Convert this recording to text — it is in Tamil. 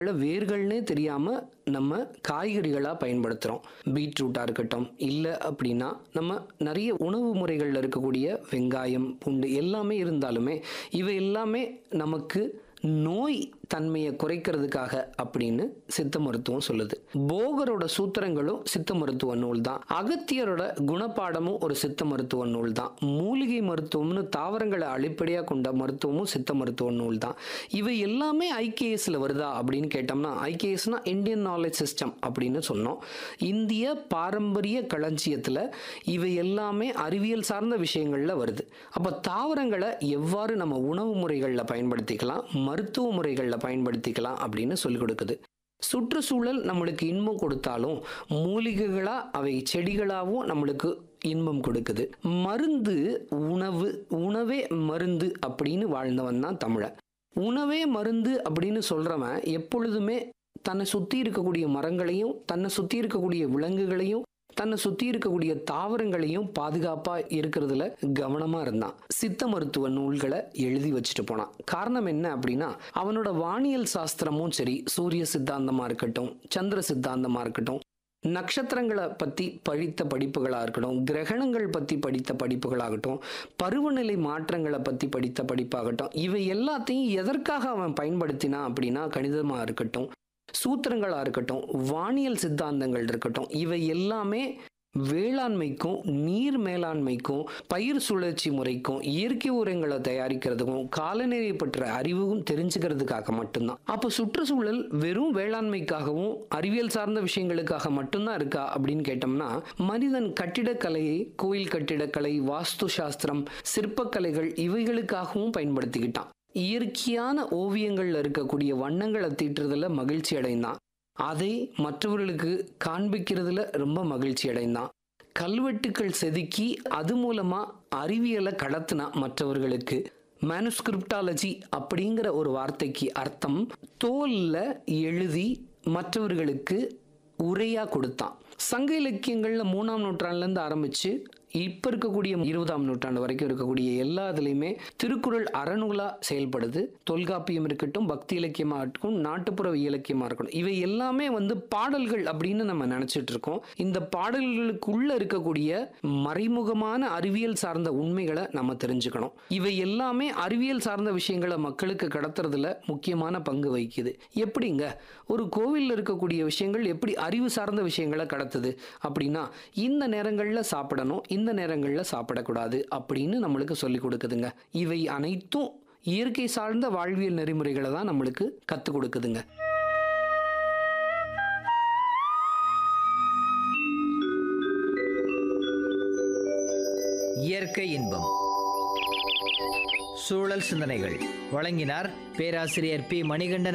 வேர்கள்னே தெரியாம நம்ம காய்கறிகளா பயன்படுத்துறோம் பீட்ரூட்டா இருக்கட்டும் இல்ல அப்படின்னா நம்ம நிறைய உணவு முறைகள்ல இருக்கக்கூடிய வெங்காயம் பூண்டு எல்லாமே இருந்தாலுமே இவை எல்லாமே நமக்கு நோய் தன்மையை குறைக்கிறதுக்காக அப்படின்னு சித்த மருத்துவம் சொல்லுது போகரோட சூத்திரங்களும் சித்த மருத்துவ நூல் தான் அகத்தியரோட குணப்பாடமும் ஒரு சித்த மருத்துவ நூல் தான் மூலிகை மருத்துவம்னு தாவரங்களை அடிப்படையாக கொண்ட மருத்துவமும் சித்த மருத்துவ நூல் தான் இவை எல்லாமே ஐகேஎஸ்ல வருதா அப்படின்னு கேட்டோம்னா ஐகேஎஸ்னா இந்தியன் நாலேஜ் சிஸ்டம் அப்படின்னு சொன்னோம் இந்திய பாரம்பரிய களஞ்சியத்தில் இவை எல்லாமே அறிவியல் சார்ந்த விஷயங்கள்ல வருது அப்போ தாவரங்களை எவ்வாறு நம்ம உணவு முறைகளில் பயன்படுத்திக்கலாம் மருத்துவ முறைகளில் பயன்படுத்திக்கலாம் அப்படின்னு சொல்லிக் கொடுக்குது சுற்றுச்சூழல் நம்மளுக்கு இன்பம் கொடுத்தாலும் மூலிகைகளா அவை செடிகளாகவும் நம்மளுக்கு இன்பம் கொடுக்குது மருந்து உணவு உணவே மருந்து அப்படின்னு வாழ்ந்தவன் தான் தமிழன் உணவே மருந்து அப்படின்னு சொல்றவன் எப்பொழுதுமே தன்னை சுத்தி இருக்கக்கூடிய மரங்களையும் தன்னை சுத்தி இருக்கக்கூடிய விலங்குகளையும் தன்னை சுத்தி இருக்கக்கூடிய தாவரங்களையும் பாதுகாப்பா இருக்கிறதுல கவனமா இருந்தான் சித்த மருத்துவ நூல்களை எழுதி வச்சுட்டு போனான் காரணம் என்ன அப்படின்னா அவனோட வானியல் சாஸ்திரமும் சரி சூரிய சித்தாந்தமா இருக்கட்டும் சந்திர சித்தாந்தமா இருக்கட்டும் நட்சத்திரங்களை பற்றி படித்த படிப்புகளாக இருக்கட்டும் கிரகணங்கள் பற்றி படித்த படிப்புகளாகட்டும் பருவநிலை மாற்றங்களை பற்றி படித்த படிப்பாகட்டும் இவை எல்லாத்தையும் எதற்காக அவன் பயன்படுத்தினான் அப்படின்னா கணிதமாக இருக்கட்டும் சூத்திரங்களாக இருக்கட்டும் வானியல் சித்தாந்தங்கள் இருக்கட்டும் இவை எல்லாமே வேளாண்மைக்கும் நீர் மேலாண்மைக்கும் பயிர் சுழற்சி முறைக்கும் இயற்கை உரங்களை தயாரிக்கிறதுக்கும் காலநிலை பற்ற அறிவும் தெரிஞ்சுக்கிறதுக்காக மட்டும்தான் அப்போ சுற்றுச்சூழல் வெறும் வேளாண்மைக்காகவும் அறிவியல் சார்ந்த விஷயங்களுக்காக மட்டும்தான் இருக்கா அப்படின்னு கேட்டோம்னா மனிதன் கட்டிடக்கலையை கோயில் கட்டிடக்கலை வாஸ்து சாஸ்திரம் சிற்பக்கலைகள் இவைகளுக்காகவும் பயன்படுத்திக்கிட்டான் இயற்கையான ஓவியங்கள்ல இருக்கக்கூடிய வண்ணங்களை தீட்டுறதுல மகிழ்ச்சி அடைந்தான் அதை மற்றவர்களுக்கு காண்பிக்கிறதுல ரொம்ப மகிழ்ச்சி அடைந்தான் கல்வெட்டுக்கள் செதுக்கி அது மூலமா அறிவியலை கடத்தினா மற்றவர்களுக்கு மேனுஸ்கிரிப்டாலஜி அப்படிங்கிற ஒரு வார்த்தைக்கு அர்த்தம் தோல்ல எழுதி மற்றவர்களுக்கு உரையா கொடுத்தான் சங்க இலக்கியங்கள்ல மூணாம் நூற்றாண்டுல இருந்து ஆரம்பிச்சு இப்ப இருக்கக்கூடிய இருபதாம் நூற்றாண்டு வரைக்கும் இருக்கக்கூடிய எல்லா இதுலையுமே திருக்குறள் அறநூலா செயல்படுது தொல்காப்பியம் இருக்கட்டும் பக்தி இலக்கியமா இருக்கட்டும் நாட்டுப்புற இலக்கியமா இருக்கட்டும் இவை எல்லாமே வந்து பாடல்கள் அப்படின்னு நம்ம நினைச்சிட்டு இருக்கோம் இந்த பாடல்களுக்குள்ள இருக்கக்கூடிய மறைமுகமான அறிவியல் சார்ந்த உண்மைகளை நம்ம தெரிஞ்சுக்கணும் இவை எல்லாமே அறிவியல் சார்ந்த விஷயங்களை மக்களுக்கு கடத்துறதுல முக்கியமான பங்கு வகிக்குது எப்படிங்க ஒரு கோவில்ல இருக்கக்கூடிய விஷயங்கள் எப்படி அறிவு சார்ந்த விஷயங்களை கடத்துது அப்படின்னா இந்த நேரங்களில் சாப்பிடணும் இந்த நேரங்களில் சாப்பிடக்கூடாது அப்படின்னு நம்மளுக்கு சொல்லி கொடுக்குதுங்க இவை அனைத்தும் இயற்கை சார்ந்த வாழ்வியல் நெறிமுறைகளை தான் நம்மளுக்கு கற்றுக் கொடுக்குதுங்க இயற்கை இன்பம் சூழல் சிந்தனைகள் வழங்கினார் பேராசிரியர் பி மணிகண்டன்